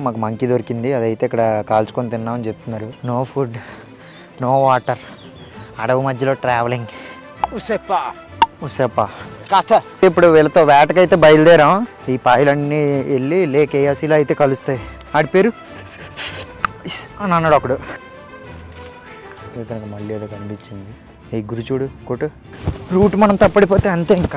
మాకు మంకీ దొరికింది అదైతే ఇక్కడ కాల్చుకొని తిన్నామని చెప్తున్నారు నో ఫుడ్ నో వాటర్ అడవి మధ్యలో ట్రావెలింగ్ Usepa. ఉసేపా Kata. ఇప్పుడు వీళ్ళతో వేటకైతే బయలుదేరాం ఈ పాయలన్నీ వెళ్ళి లేక్ ఏయాసీలో అయితే కలుస్తాయి ఆడి పేరు అని అన్నాడు ఒకడు ఇతనికి మళ్ళీ ఏదో కనిపించింది ఈ గురి చూడు కొట్టు రూట్ మనం తప్పడిపోతే అంతే ఇంకా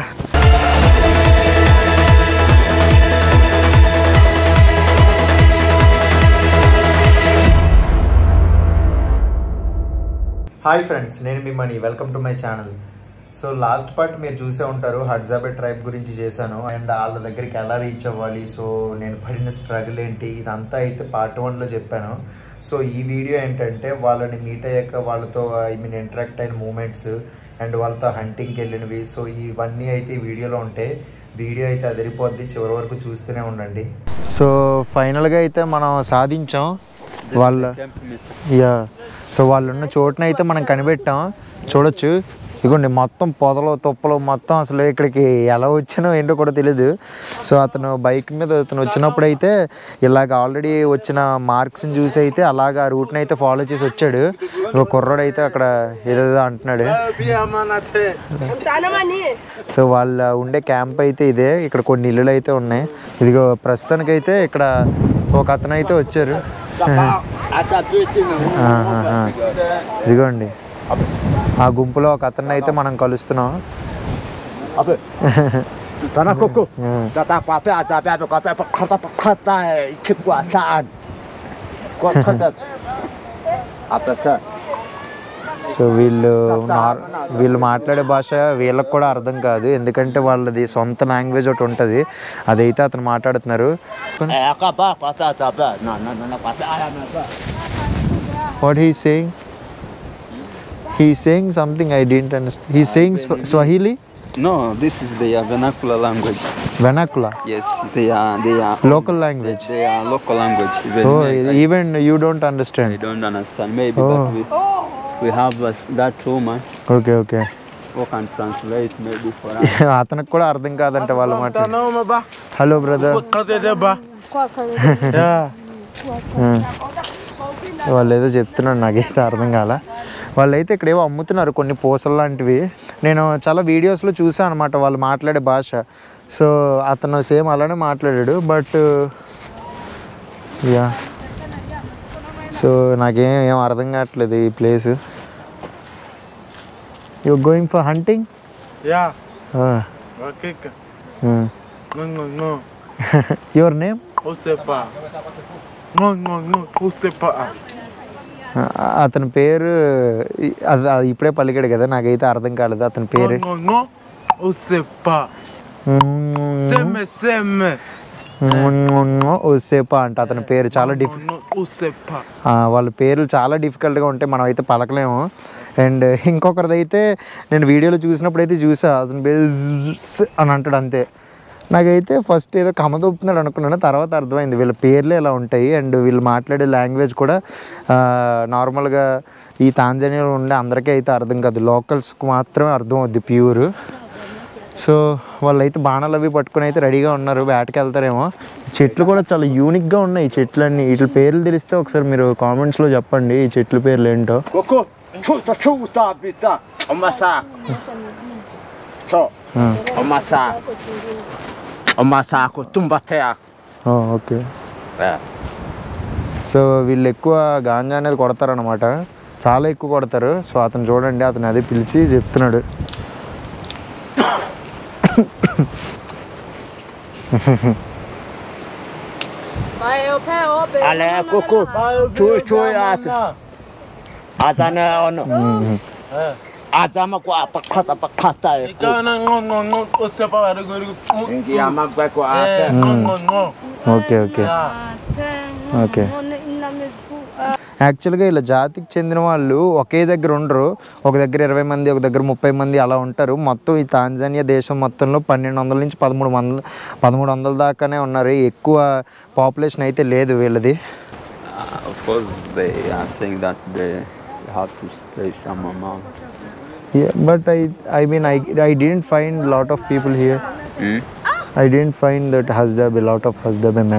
హాయ్ ఫ్రెండ్స్ నేను మీ Mani welcome to my channel so last part మీరు చూసే ఉంటారు హడ్జాబే ట్రైబ్ గురించి చేశాను అండ్ వాళ్ళ దగ్గరికి ఎలా రీచ్ అవ్వాలి సో నేను పడిన స్ట్రగుల్ ఏంటి ఇదంతా అయితే పార్ట్ వన్లో చెప్పాను సో ఈ వీడియో ఏంటంటే వాళ్ళని మీట్ అయ్యాక వాళ్ళతో ఐ మీన్ ఇంటరాక్ట్ అయిన మూమెంట్స్ అండ్ వాళ్ళతో హంటింగ్కి వెళ్ళినవి సో ఇవన్నీ అయితే ఈ వీడియోలో ఉంటాయి వీడియో అయితే అదిరిపోద్ది చివరి వరకు చూస్తూనే ఉండండి సో ఫైనల్గా అయితే మనం సాధించాం వాళ్ళ యా సో వాళ్ళు ఉన్న చోటునైతే మనం కనిపెట్టాం చూడొచ్చు ఇదిగోండి మొత్తం పొదలు తుప్పలు మొత్తం అసలు ఇక్కడికి ఎలా వచ్చినో ఏంటో కూడా తెలియదు సో అతను బైక్ మీద అతను వచ్చినప్పుడు అయితే ఇలాగ ఆల్రెడీ వచ్చిన మార్క్స్ని చూసి అయితే అలాగ ఆ రూట్ని అయితే ఫాలో చేసి వచ్చాడు ఒక కుర్రాడు అయితే అక్కడ ఏదేదో అంటున్నాడు సో వాళ్ళ ఉండే క్యాంప్ అయితే ఇదే ఇక్కడ కొన్ని ఇల్లులు అయితే ఉన్నాయి ఇదిగో ప్రస్తుతానికైతే ఇక్కడ ఒక అతను అయితే వచ్చారు ఆహాహా. ఇదిగోండి ఆ గుంపులో ఒక అతన్ని అయితే మనం కలుస్తున్నాం Apa? Tanah koko. ఆ. Jatah pape aja pape pape pape kata kata kekuasaan. Kuat kata. Apa sah? So వీళ్ళు నార్ వీళ్ళు మాట్లాడే భాష వీళ్ళకి కూడా అర్థం కాదు ఎందుకంటే వాళ్ళది సొంత లాంగ్వేజ్ ఒకటి ఉంటుంది అదైతే అతను మాట్లాడుతున్నారు Eh, apa pape aja pape. Nah, nah, nah, pape ayam apa? What he saying he saying something I didn't understand he saying Swahili No, this is their vernacular language. Vernacular Yes, they are they are local language they are local language. Even oh me, I, even you don't I understand don't understand. Maybe Oh. but we we have uh, that woman okay okay who can translate maybe for us. అతనికి కూడా అర్థం కాదంట వాళ్ళ మాట hello brother వాళ్ళు ఏదో చెప్తున్నాడు నాకైతే అర్థం కాల వాళ్ళైతే ఇక్కడ ఏవో అమ్ముతున్నారు కొన్ని పూసలు లాంటివి నేను చాలా వీడియోస్లో చూసాను అనమాట వాళ్ళు మాట్లాడే భాష సో అతను సేమ్ అలానే మాట్లాడాడు బట్ యా సో నాకేం ఏం అర్థం కావట్లేదు ఈ place you going for hunting Yeah, okay. No, no, no. Your name Usepa. No, no, no. Usepa. అతని పేరు ఇ- అది అది ఇప్పుడే పలికాడు కదా నాకైతే అర్థం కాలేదు అతని No, పేరు no, no. Usepa. Seme, seme. ఓసేపా అంట అతని పేరు చాలా డిఫ్ No, no, Usepa. ఆ, వాళ్ళ పేర్లు చాలా డిఫికల్ట్గా ఉంటాయి మనం అయితే పలకలేము అండ్ ఇంకొకరిది అయితే నేను వీడియోలో చూసినప్పుడు అయితే చూసా అతని పేరు జుస్ అని అంటాడు అంతే నాకైతే ఫస్ట్ ఏదో కమదొప్పుతున్నాడు అనుకున్నాను తర్వాత అర్థమైంది వీళ్ళ పేర్లే ఇలా ఉంటాయి అండ్ వీళ్ళు మాట్లాడే లాంగ్వేజ్ కూడా నార్మల్గా ఈ తాంజానియాలో ఉండే అందరికీ అయితే అర్థం కాదు లోకల్స్కి మాత్రమే అర్థం అవుద్ది ప్యూర్ సో వాళ్ళైతే బాణాలు అవి పట్టుకొని అయితే రెడీగా ఉన్నారు వేటకి వెళ్తారేమో చెట్లు కూడా చాలా యూనిక్గా ఉన్నాయి ఈ చెట్లన్నీ వీటి పేర్లు తెలిస్తే ఒకసారి మీరు కామెంట్స్లో చెప్పండి ఈ చెట్ల పేర్లు ఏంటో Koko. Chuta chuta bita. Omasa. Cho. Omasa. Omasa aku tumbatea. ఆ, ఓకే సో వీళ్ళు ఎక్కువ గాంజా అనేది కొడతారనమాట చాలా ఎక్కువ కొడతారు సో అతను చూడండి అతను అదే పిలిచి చెప్తున్నాడు Ale koko. Cuy cuy at. Atana ono. Atama ko apa kata apa kata e. Ikaw na no, no, no. Usepa. Wari gori. Ingi ama gwa ko Eh, apa. no, no, no. Okay okay Yeah. Okay యాక్చువల్గా ఇలా జాతికి చెందిన వాళ్ళు ఒకే దగ్గర ఉండరు ఒక దగ్గర ఇరవై మంది ఒక దగ్గర ముప్పై మంది అలా ఉంటారు మొత్తం ఈ తాంజానియా దేశం మొత్తంలో పన్నెండు వందల నుంచి పదమూడు వందల పదమూడు వందల దాకానే ఉన్నారు ఎక్కువ పాపులేషన్ అయితే లేదు వీళ్ళది Uh, of course, they are saying that they have to stay some amount. But I I mean I I didn't find lot of people here Hmm? I didn't find that హస్డబ్ lot of హస్డబ్ man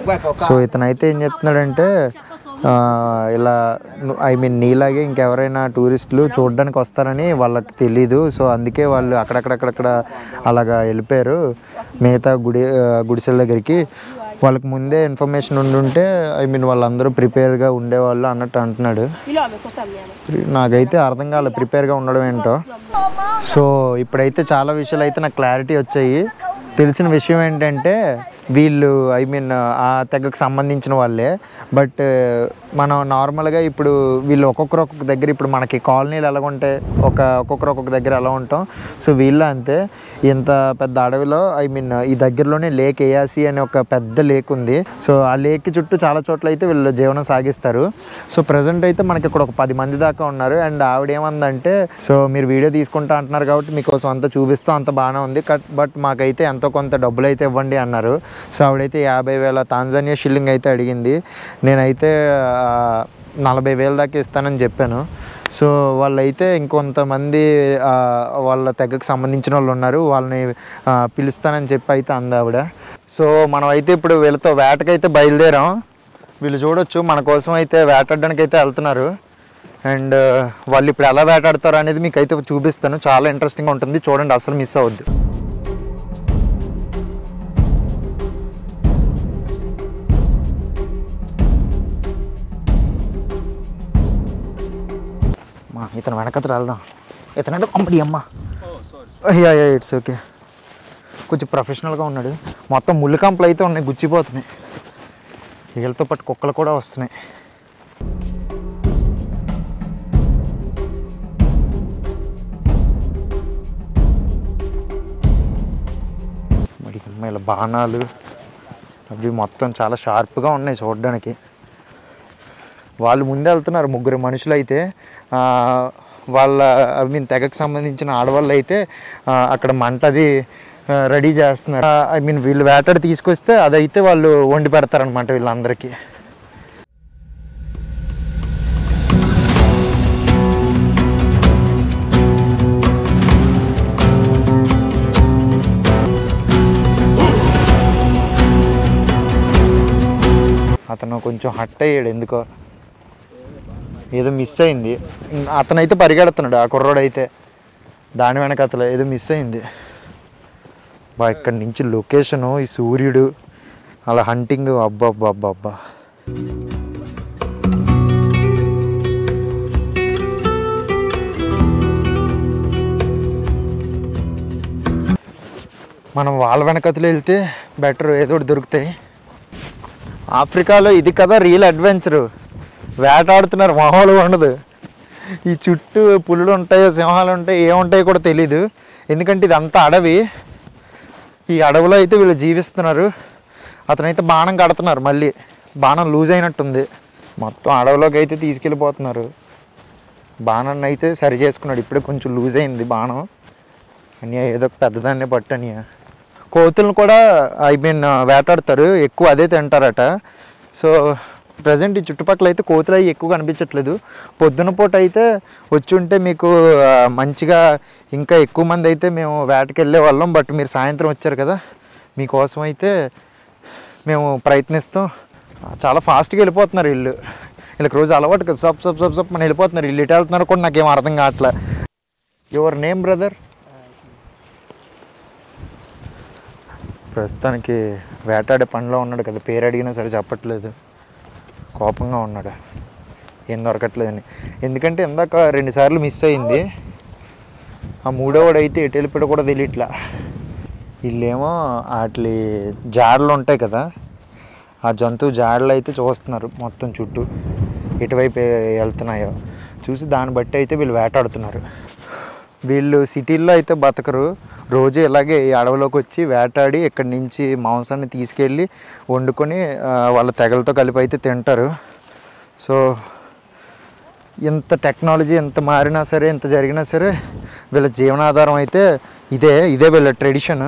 so ఇతనైతే ఏం చెప్తున్నాడంటే ఆ, ఇలా I mean నీలాగే ఇంకెవరైనా టూరిస్టులు చూడడానికి వస్తారని వాళ్ళకి తెలీదు సో అందుకే వాళ్ళు అక్కడక్కడక్కడక్కడ అలాగా వెళ్ళిపోయారు మిగతా గుడి ఆ, గుడిసెల దగ్గరికి వాళ్ళకి ముందే ఇన్ఫర్మేషన్ ఉండుంటే ఐ మీన్ వాళ్ళందరూ ప్రిపేర్గా ఉండేవాళ్ళు అన్నట్టు అంటున్నాడు నాకైతే అర్థం కాలేదు ప్రిపేర్గా ఉండడం ఏంటో సో ఇప్పుడైతే చాలా విషయాలు అయితే నాకు క్లారిటీ వచ్చాయి తెలిసిన విషయం ఏంటంటే వీళ్ళు ఐ మీన్ ఆ తెగకు సంబంధించిన వాళ్ళే బట్ మనం నార్మల్గా ఇప్పుడు వీళ్ళు ఒక్కొక్కరు ఒక్కొక్క దగ్గర ఇప్పుడు మనకి కాలనీలు ఎలా ఉంటాయి ఒక ఒక్కొక్కరు ఒక్కొక్క దగ్గర ఎలా ఉంటాం సో వీళ్ళు అంతే ఇంత పెద్ద అడవిలో ఐ మీన్ ఈ దగ్గరలోనే లేక్ ఏయాసి అనే ఒక పెద్ద లేక్ ఉంది సో ఆ లేక్ చుట్టూ చాలా చోట్ల అయితే వీళ్ళు జీవనం సాగిస్తారు సో ప్రజెంట్ అయితే మనకి ఇక్కడ ఒక పది మంది దాకా ఉన్నారు అండ్ ఆవిడ ఏమందంటే సో మీరు వీడియో తీసుకుంటా అంటున్నారు కాబట్టి మీకోసం అంతా చూపిస్తూ అంత బాగానే ఉంది కట్ బట్ మాకైతే ఎంతో కొంత డబ్బులు అయితే ఇవ్వండి అన్నారు సో ఆవిడైతే యాభై వేల తాంజానియా షిల్లింగ్ అయితే అడిగింది నేనైతే ఆ, నలభై వేల దాకా ఇస్తానని చెప్పాను సో వాళ్ళైతే ఇంకొంతమంది ఆ, వాళ్ళ తెగకు సంబంధించిన వాళ్ళు ఉన్నారు వాళ్ళని ఆ, పిలుస్తానని చెప్పి అయితే అంది ఆవిడ సో మనం అయితే ఇప్పుడు వీళ్ళతో వేటకైతే బయలుదేరాం వీళ్ళు చూడొచ్చు మన కోసం అయితే వేటాడడానికి అయితే వెళ్తున్నారు అండ్ వాళ్ళు ఇప్పుడు ఎలా వేటాడతారు అనేది మీకు అయితే చూపిస్తాను చాలా ఇంట్రెస్టింగ్గా ఉంటుంది చూడండి అసలు మిస్ అవ్వద్దు మా ఇతను వెనకతలు వెళ్దాం ఇతను ఏదో కంపెనీ అమ్మ యా యా ఇట్స్ ఓకే కొంచెం ప్రొఫెషనల్గా ఉన్నాడు మొత్తం ముళ్ళు కంపలు అయితే ఉన్నాయి గుచ్చిపోతున్నాయి వీళ్ళతో పాటు కుక్కలు కూడా వస్తున్నాయి మరి వీళ్ళ బాణాలు అవి మొత్తం చాలా షార్ప్గా ఉన్నాయి చూడడానికి వాళ్ళు ముందే వెళ్తున్నారు ముగ్గురు మనుషులు అయితే ఆ, వాళ్ళ ఐ మీన్ తెగకు సంబంధించిన ఆడవాళ్ళు అయితే ఆ, అక్కడ మంటది రెడీ చేస్తున్నారు ఐ మీన్ వీళ్ళు వేటాడి తీసుకొస్తే అదైతే వాళ్ళు వండి పెడతారనమాట వీళ్ళందరికీ అతను కొంచెం హట్ అయ్యాడు ఎందుకో ఏదో మిస్ అయింది అతనైతే పరిగెడుతున్నాడు ఆ కుర్రోడు అయితే దాని వెనక అతను ఏదో మిస్ అయింది బా ఇక్కడి నుంచి లొకేషను ఈ సూర్యుడు అలా హంటింగ్ అబ్బా అబ్బా అబ్బా అబ్బా మనం వాళ్ళ వెనకతలు వెళ్తే బెటర్ ఏదో ఒకటి దొరుకుతాయి ఆఫ్రికాలో ఇది కదా రియల్ అడ్వెంచరు వేటాడుతున్నారు మామూలుగా ఉండదు ఈ చుట్టూ పులులు ఉంటాయో సింహాలు ఉంటాయో ఏముంటాయో కూడా తెలీదు ఎందుకంటే ఇదంతా అడవి ఈ అడవిలో అయితే వీళ్ళు జీవిస్తున్నారు అతనైతే బాణం కడుతున్నారు మళ్ళీ బాణం లూజ్ అయినట్టుంది మొత్తం అడవిలోకి అయితే తీసుకెళ్ళిపోతున్నారు బాణాన్ని అయితే సరి చేసుకున్నాడు ఇప్పుడే కొంచెం లూజ్ అయింది బాణం అనియా ఏదో ఒక పెద్దదాన్నే పట్టు అనియా కోతులను కూడా ఐ మీన్ వేటాడతారు ఎక్కువ అదే తింటారట సో ప్రజెంట్ ఈ చుట్టుపక్కల అయితే కోతులు అవి ఎక్కువ కనిపించట్లేదు పొద్దున పూట అయితే వచ్చి ఉంటే మీకు ఆ, మంచిగా ఇంకా ఎక్కువ మంది అయితే మేము వేటకి వెళ్ళే వాళ్ళం బట్ మీరు సాయంత్రం వచ్చారు కదా మీకోసం అయితే మేము ప్రయత్నిస్తాం చాలా ఫాస్ట్గా వెళ్ళిపోతున్నారు వీళ్ళు వీళ్ళకి రోజు అలవాటు కదా సబ్ సబ్ సబ్ సబ్ మన వెళ్ళిపోతున్నారు వీళ్ళు ఇటు వెళ్తున్నారు కూడా నాకేం అర్థం కావట్లే యువర్ నేమ్ బ్రదర్ ప్రస్తుతానికి వేటాడే పనిలో ఉన్నాడు కదా పేరు అడిగినా సరే చెప్పట్లేదు కోపంగా ఉన్నాడు ఏం దొరకట్లేదని ఎందుకంటే ఇందాక రెండుసార్లు మిస్ అయింది ఆ మూడోవాడు అయితే ఎటు వెళ్ళిపోయాడో కూడా తెలియట్లా వీళ్ళేమో వాటి జాడలు ఉంటాయి కదా ఆ జంతువు జాడలు అయితే చూస్తున్నారు మొత్తం చుట్టూ ఎటువైపు వెళ్తున్నాయో చూసి దాన్ని బట్టి అయితే వీళ్ళు వేటాడుతున్నారు వీళ్ళు సిటీల్లో అయితే బతకరు రోజు ఇలాగే ఈ అడవిలోకి వచ్చి వేటాడి ఇక్కడి నుంచి మాంసాన్ని తీసుకెళ్ళి వండుకొని ఆ, వాళ్ళ తెగలతో కలిపి అయితే తింటారు సో ఇంత టెక్నాలజీ ఎంత మారినా సరే ఎంత జరిగినా సరే వీళ్ళ జీవనాధారం అయితే ఇదే ఇదే వీళ్ళ tradition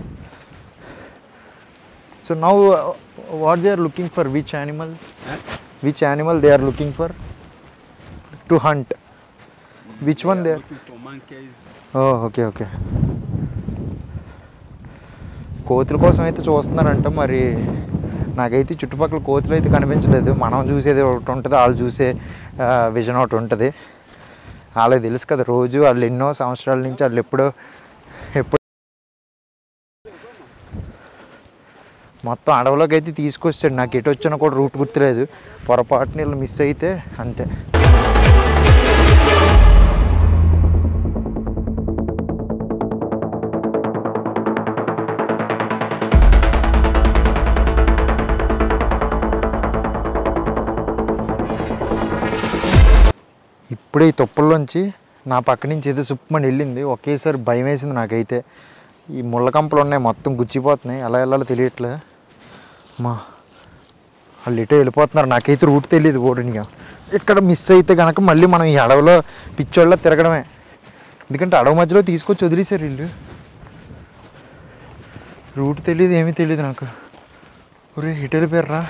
so now what they are looking for which animal which animal they are looking for to hunt which one they are monkeys. Oh okay okay కోతుల కోసం అయితే చూస్తున్నారంట మరి నాకైతే చుట్టుపక్కల కోతులు అయితే కనిపించలేదు మనం చూసేది ఒకటి ఉంటుంది వాళ్ళు చూసే విజన్ ఒకటి ఉంటుంది వాళ్ళకి తెలుసు కదా రోజు వాళ్ళు ఎన్నో సంవత్సరాల నుంచి వాళ్ళు ఎప్పుడో ఎప్పుడు మొత్తం అడవిలోకి అయితే తీసుకొచ్చాడు నాకు ఎటు వచ్చినా కూడా రూట్ గుర్తులేదు పొరపాటున వీళ్ళు మిస్ అయితే అంతే ఇప్పుడే ఈ తుప్పల్లోంచి నా పక్క నుంచి ఏదో సుప్పమని వెళ్ళింది ఒకేసారి భయం వేసింది నాకైతే ఈ ముళ్ళ కంపలు ఉన్నాయి మొత్తం గుచ్చిపోతున్నాయి ఎలా వెళ్ళాలో తెలియట్లే మా వాళ్ళు ఇటో వెళ్ళిపోతున్నారు నాకైతే రూట్ తెలియదు ఓడినిగా ఇక్కడ మిస్ అయితే కనుక మళ్ళీ మనం ఈ అడవిలో పిచ్చోళ్ళ తిరగడమే ఎందుకంటే అడవి మధ్యలో తీసుకొచ్చి వదిలేశారు వీళ్ళు రూట్ తెలియదు ఏమీ తెలియదు నాకు ఒరే ఇటు వెళ్ళిపోయారా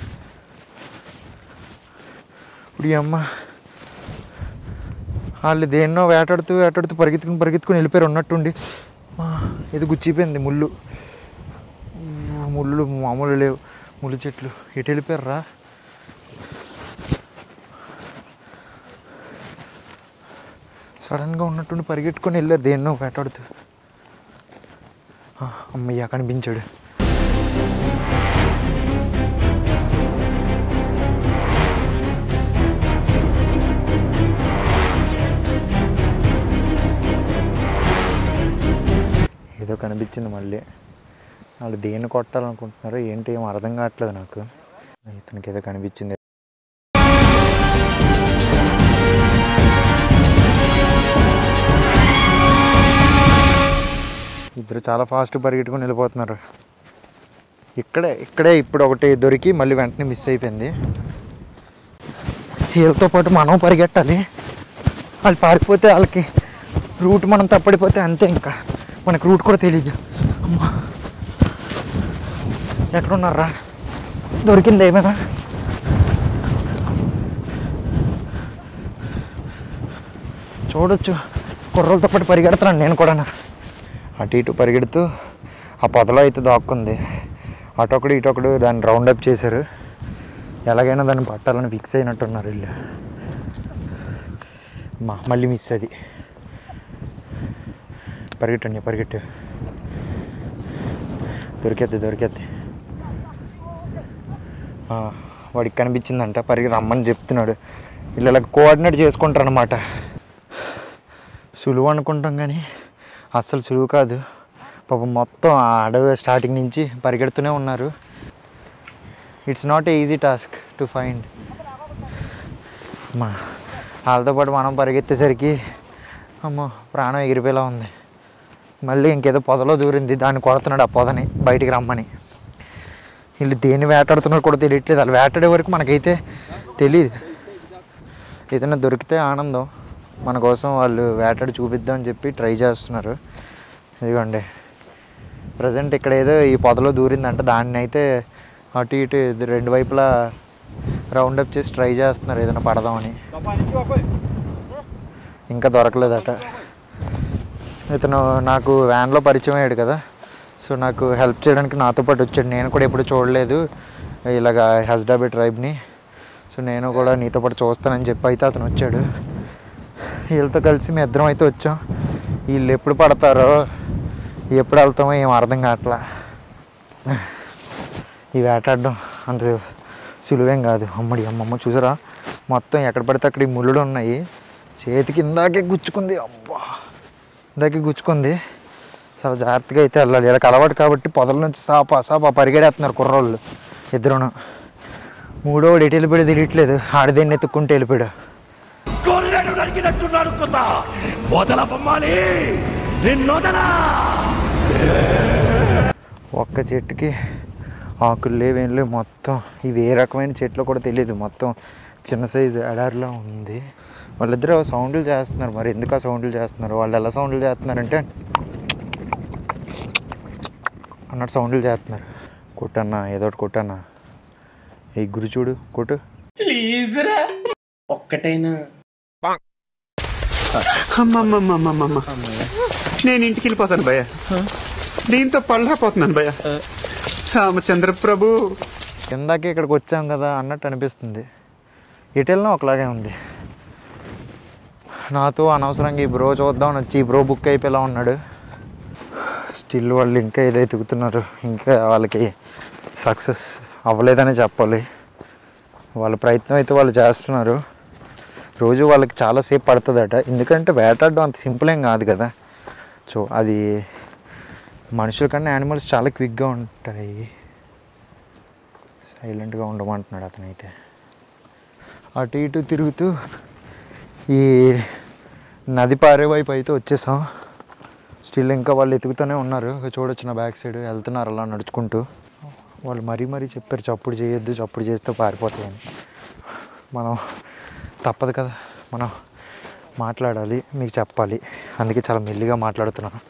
ఇప్పుడు ఈ అమ్మ వాళ్ళు దేన్నో వేటాడుతూ వేటాడుతూ పరిగెత్తుకుని పరిగెత్తుకుని వెళ్ళిపోయారు ఉన్నట్టుండి ఆ, ఇది గుచ్చిపోయింది ముళ్ళు ఊ, ముళ్ళు మామూలు లేవు ముళ్ళు చెట్లు ఎటు వెళ్ళిపోయారా సడన్గా ఉన్నట్టుండి పరిగెట్టుకొని వెళ్ళారు దేన్నో వేటాడుతూ ఆ, అమ్మయ్య కనిపించాడు ఏదో కనిపించింది మళ్ళీ వాళ్ళు దేన్ని కొట్టాలనుకుంటున్నారో ఏంటి ఏం అర్థం కావట్లేదు నాకు ఇతనికి ఏదో కనిపించింది ఇద్దరు చాలా ఫాస్ట్ పరిగెట్టుకుని వెళ్ళిపోతున్నారు ఇక్కడే ఇక్కడే ఇప్పుడు ఒకటి దొరికి మళ్ళీ వెంటనే మిస్ అయిపోయింది వీళ్ళతో పాటు మనం పరిగెట్టాలి వాళ్ళు పారిపోతే వాళ్ళకి రూట్ మనం తప్పడిపోతే అంతే ఇంకా మనకు రూట్ కూడా తెలియదు అమ్మా ఎక్కడున్నారా దొరికింది ఏమైనా చూడొచ్చు కుర్రలతో పాటు పరిగెడుతున్నాను నేను కూడా అటు ఇటు పరిగెడుతూ ఆ పొదలో అయితే దాక్కుంది అటొకడు ఇటొకడు దాన్ని రౌండ్ అప్ చేశారు ఎలాగైనా దాన్ని పట్టాలని ఫిక్స్ అయినట్టున్నారు వీళ్ళు మా మళ్ళీ మిస్ అది పరిగెట్టండి పరిగెట్టు దొరికేద్ది దొరికేద్ది ఆ, వాడికి కనిపించిందంట పరిగి రమ్మని చెప్తున్నాడు వీళ్ళు ఇలా కోఆర్డినేట్ చేసుకుంటారు అనమాట సులువు అనుకుంటాం కానీ అస్సలు సులువు కాదు పాపం మొత్తం ఆ అడవి స్టార్టింగ్ నుంచి పరిగెడుతూనే ఉన్నారు it's not a easy task to find మా వాళ్ళతో పాటు మనం పరిగెత్తేసరికి అమ్మో ప్రాణం ఎగిరిపోయేలా ఉంది మళ్ళీ ఇంకేదో పొదలో దూరింది దాన్ని కొడుతున్నాడు ఆ పొదని బయటికి రమ్మని వీళ్ళు దేన్ని వేటాడుతున్నారో కూడా తెలియట్లేదు వాళ్ళు వేటాడే వరకు మనకైతే తెలియదు ఏదైనా దొరికితే ఆనందం మన కోసం వాళ్ళు వేటాడి చూపిద్దామని చెప్పి ట్రై చేస్తున్నారు ఇదిగోండి ప్రజెంట్ ఇక్కడ ఏదో ఈ పొదలో దూరిందంట దాన్ని అయితే అటు ఇటు ఇది రెండు వైపులా రౌండ్ అప్ చేసి ట్రై చేస్తున్నారు ఏదైనా పడదామని ఇంకా దొరకలేదట ఇతను నాకు వ్యాన్లో పరిచయం అయ్యాడు కదా సో నాకు హెల్ప్ చేయడానికి నాతో పాటు వచ్చాడు నేను కూడా ఎప్పుడు చూడలేదు ఇలాగ హెస్డాబీ ట్రైబ్ని సో నేను కూడా నీతో పాటు చూస్తానని చెప్పి అయితే అతను వచ్చాడు వీళ్ళతో కలిసి మేము ఇద్దరం అయితే వచ్చాం వీళ్ళు ఎప్పుడు పడతారో ఎప్పుడు వెళ్తామో ఏం అర్థం కావట్లా ఈ వేటాడడం అంత సులువేం కాదు అమ్మడి అమ్మమ్మ చూసారా మొత్తం ఎక్కడ పడితే అక్కడ ఈ ముళ్ళులు ఉన్నాయి చేతికి ఇందాకే గుచ్చుకుంది అబ్బా ఇందాకే గుచ్చుకుంది చాలా జాగ్రత్తగా అయితే వెళ్ళాలి ఇలా అలవాటు కాబట్టి పొదల నుంచి సాపా సాపా పరిగెడేస్తున్నారు కుర్రోళ్ళు ఇద్దరును మూడోవాడు ఎటు వెళ్ళిపోయాడు తెలియట్లేదు ఆడిదేన్ని ఎత్తుక్కుంటూ వెళ్ళిపోయాడు గొర్రెను నరికినట్టున్నాడు కొత్త వదల బొమ్మాలి నిన్నొదలా ఒక్క చెట్టుకి ఆకులు లేవేం లేవు మొత్తం ఇవి ఏ రకమైన చెట్లు కూడా తెలియదు మొత్తం చిన్న సైజు ఎడారిలో ఉంది వాళ్ళిద్దరూ సౌండ్లు చేస్తున్నారు మరి ఎందుకు ఆ సౌండ్లు చేస్తున్నారు వాళ్ళు ఎలా సౌండ్లు చేస్తున్నారంటే అన్నట్టు సౌండ్లు చేస్తున్నారు కొట్టన్నా ఏదో ఒకటి కొట్టన్నా ఈ గురి చూడు కొట్టు ఒక్కటైనా అమ్మమ్మమ్మమ్మమ్మ నేను ఇంటికి వెళ్ళిపోతాను భయ్య దీంతో పళ్ళపోతున్నాను భయ్య రామచంద్ర ప్రభు ఇందాకే ఇక్కడికి వచ్చాం కదా అన్నట్టు అనిపిస్తుంది ఎటు వెళ్ళినా ఒకలాగే ఉంది నాతో అనవసరంగా ఈ బ్రో చూద్దామని వచ్చి ఈ బ్రో బుక్ అయిపోయేలా ఉన్నాడు స్టిల్ వాళ్ళు ఇంకా ఏదో ఎతుకుతున్నారు ఇంకా వాళ్ళకి సక్సెస్ అవ్వలేదనే చెప్పాలి వాళ్ళ ప్రయత్నం అయితే వాళ్ళు చేస్తున్నారు రోజు వాళ్ళకి చాలాసేపు పడుతుందట ఎందుకంటే వేటాడడం అంత సింపుల్ ఏం కాదు కదా సో అది మనుషుల కన్నా యానిమల్స్ చాలా క్విక్గా ఉంటాయి సైలెంట్గా ఉండమంటున్నాడు అతనైతే అటు ఇటు తిరుగుతూ ఈ నది పారే వైపు అయితే వచ్చేసాం స్టిల్ ఇంకా వాళ్ళు ఎతుకుతూనే ఉన్నారు ఇక చూడొచ్చు నా బ్యాక్ సైడ్ వెళ్తున్నారు అలా నడుచుకుంటూ వాళ్ళు మరీ మరీ చెప్పారు చప్పుడు చేయొద్దు చప్పుడు చేస్తే పారిపోతాయని మనం తప్పదు కదా మనం మాట్లాడాలి మీకు చెప్పాలి అందుకే చాలా మెల్లిగా మాట్లాడుతున్నాను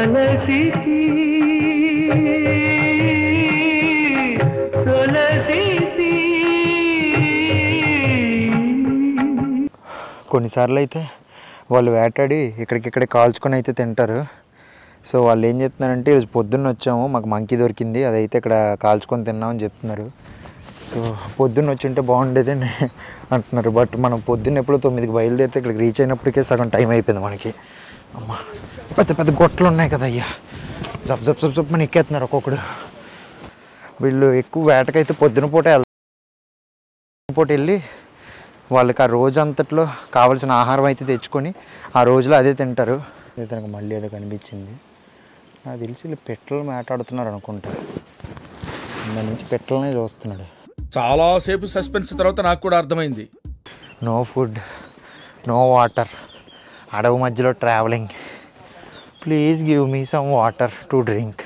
కొన్నిసార్లు అయితే వాళ్ళు వేటాడి ఇక్కడికిక్కడే కాల్చుకొని అయితే తింటారు సో వాళ్ళు ఏం చెప్తున్నారంటే ఈరోజు పొద్దున్న వచ్చాము మాకు మంకీ దొరికింది అదైతే ఇక్కడ కాల్చుకొని తిన్నామని చెప్తున్నారు సో పొద్దున్న వచ్చి ఉంటే బాగుండేది అని అంటున్నారు బట్ మనం పొద్దున్న ఎప్పుడు తొమ్మిదికి బయలుదేరితే ఇక్కడికి రీచ్ అయినప్పటికే సగం టైం అయిపోయింది మనకి అమ్మ పెద్ద పెద్ద గొట్టలు ఉన్నాయి కదా అయ్యా జబ్ జబ్ జబ్ జబ్ మన ఎక్కేస్తున్నారు ఒక్కొక్కడు వీళ్ళు ఎక్కువ వేటకైతే పొద్దున పూట వెళ్తారు పూట వెళ్ళి వాళ్ళకి ఆ రోజు అంతట్లో కావాల్సిన ఆహారం అయితే తెచ్చుకొని ఆ రోజులో అదే తింటారు ఇతనికి మళ్ళీ ఏదో కనిపించింది నాకు తెలిసి వీళ్ళు పెట్టలు మాట్లాడుతున్నారు అనుకుంటా దాని నుంచి పెట్టలనే చూస్తున్నాడు చాలాసేపు సస్పెన్స్ తర్వాత నాకు కూడా అర్థమైంది నో ఫుడ్ నో వాటర్ అడవి మధ్యలో travelling please give me some water to drink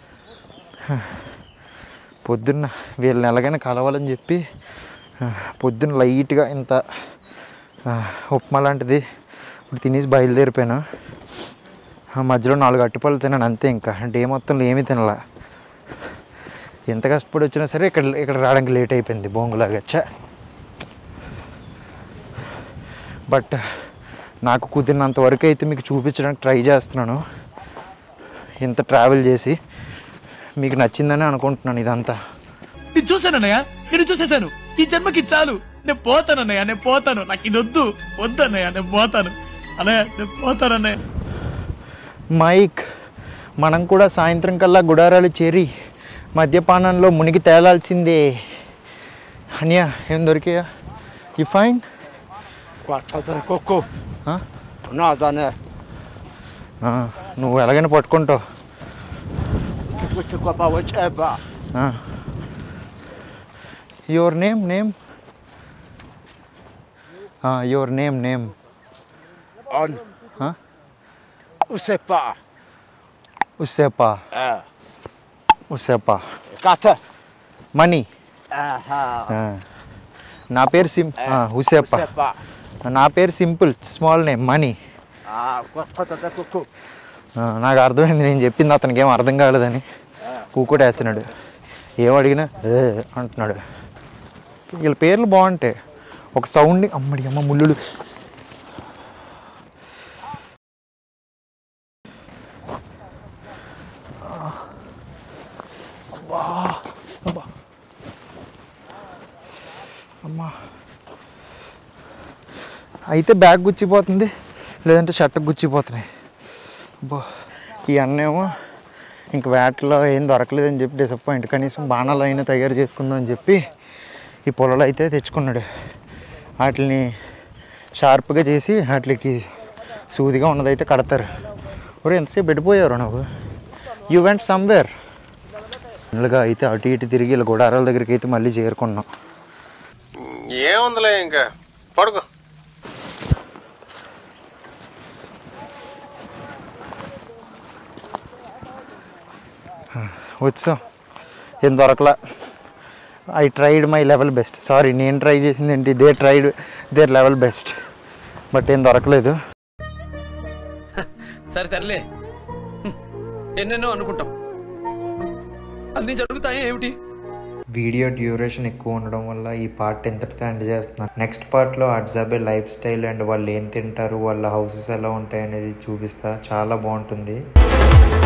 పొద్దున్న వీళ్ళని ఎలాగైనా కలవాలని చెప్పి ఆ, పొద్దున్న లైట్గా ఇంత ఆ, ఉప్మా లాంటిది ఇప్పుడు తినేసి బయలుదేరిపోయాను ఆ మధ్యలో నాలుగు అట్టిపళ్ళు తిన్నాను అంతే ఇంకా డే మొత్తంలో ఏమీ తినలా ఎంత కష్టపడి వచ్చినా సరే ఇక్కడ ఇక్కడ రావడానికి లేట్ అయిపోయింది బొంగులాగా చ్చ బట్ నాకు కుదిరినంత వరకు అయితే మీకు చూపించడానికి ట్రై చేస్తున్నాను ఇంత ట్రావెల్ చేసి మీకు నచ్చిందని అనుకుంటున్నాను ఇదంతా నేను చూశానన్నయ్య నేను చూసేశాను ఈ జన్మకి చాలు నేను పోతానన్నయ్య నేను పోతాను నాకు ఇది వద్దు వద్దన్నయ్య నేను పోతాను అన్నయ్య నేను పోతానన్నయ్య మైక్ మనం కూడా సాయంత్రం కల్లా గుడారాలు చేరి మద్యపానంలో మునిగి తేలాల్సిందే అనియా ఏం దొరికాయా you fine Quatro coco. Hã? Nossa, né? నువ్వు ఎలాగైనా పట్టుకుంటావు Puxa com a pau, eba. Your name name your name name On. Hã? O cepa. Usepa É. Usepa Cata. Mani Aham. నా పేరు సిం హుసేపా Cepa. నా పేరు simple small name Mani Ah, quatro da coco. నాకు అర్థమైంది నేను చెప్పింది అతనికి ఏం అర్థం కాలేదని కూకుటేస్తున్నాడు ఏం అడిగినా "ఏ" అంటున్నాడు వీళ్ళ పేర్లు బాగుంటాయి ఒక సౌండ్ అమ్మడి అమ్మ ముళ్ళులు అబ్బా, అబ్బా. అమ్మా అయితే బ్యాగ్ గుచ్చిపోతుంది లేదంటే షర్ట్ గుచ్చిపోతున్నాయి అబ్బో ఈ అన్నేమో ఇంక వేటలో ఏం దొరకలేదని చెప్పి డిసప్పాయింట్ కనీసం బాణాలు అయినా తయారు చేసుకుందాం అని చెప్పి ఈ పొలాలు అయితే తెచ్చుకున్నాడు వాటిని షార్ప్గా చేసి వాటికి సూదిగా ఉన్నదైతే కడతారు ఒరే ఎంతసేపు పెట్టిపోయారు నువ్వు యూ వెంట్ సమ్వేర్ ఫైనల్గా అయితే అటు ఇటు తిరిగి ఇలా గుడారాల దగ్గరికి అయితే మళ్ళీ చేరుకున్నాం ఏముందిలే ఇంకా పడుకో వచ్చాం ఏం దొరకలా I tried my level best sorry నేను ట్రై చేసింది ఏంటి they tried their level best but ఏం దొరకలేదు సరే తరలే ఎన్నెన్నో అనుకుంటాం అన్ని జరుగుతాయి ఏమిటి వీడియో డ్యూరేషన్ ఎక్కువ ఉండడం వల్ల ఈ పార్ట్ ఎంతటితో ఎండ్ చేస్తున్నాను నెక్స్ట్ పార్ట్లో అడ్జాబే లైఫ్ స్టైల్ అండ్ వాళ్ళు ఏం తింటారు వాళ్ళ హౌసెస్ ఎలా ఉంటాయి అనేది చూపిస్తా చాలా బాగుంటుంది